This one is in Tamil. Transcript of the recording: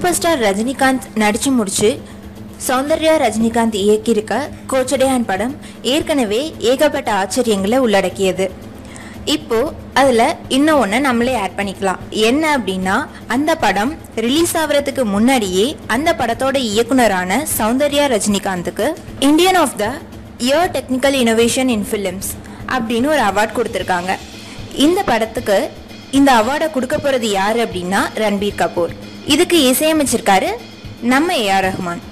சூப்பர் ஸ்டார் ரஜினிகாந்த் நடிச்சு முடிச்சு சௌந்தர்யா ரஜினிகாந்த் இயக்கியிருக்க கோச்சடையான் படம் ஏற்கனவே ஏகப்பட்ட ஆச்சரியங்களை உள்ளடக்கியது இப்போ அதில் இன்னும் ஒன்று நம்மளே ஆட் பண்ணிக்கலாம் என்ன அப்படின்னா அந்த படம் ரிலீஸ் ஆகிறதுக்கு முன்னாடியே அந்த படத்தோட இயக்குனரான சௌந்தர்யா ரஜினிகாந்துக்கு Indian of the year technical innovation in films அப்படின்னு ஒரு அவார்ட் கொடுத்துருக்காங்க இந்த படத்துக்கு இந்த அவார்டை கொடுக்க போகிறது யார் அப்படின்னா ரன்பீர் கபூர் இதுக்கு இசையமைச்சிருக்காரு நம்ம ஏஆர் ரஹ்மான்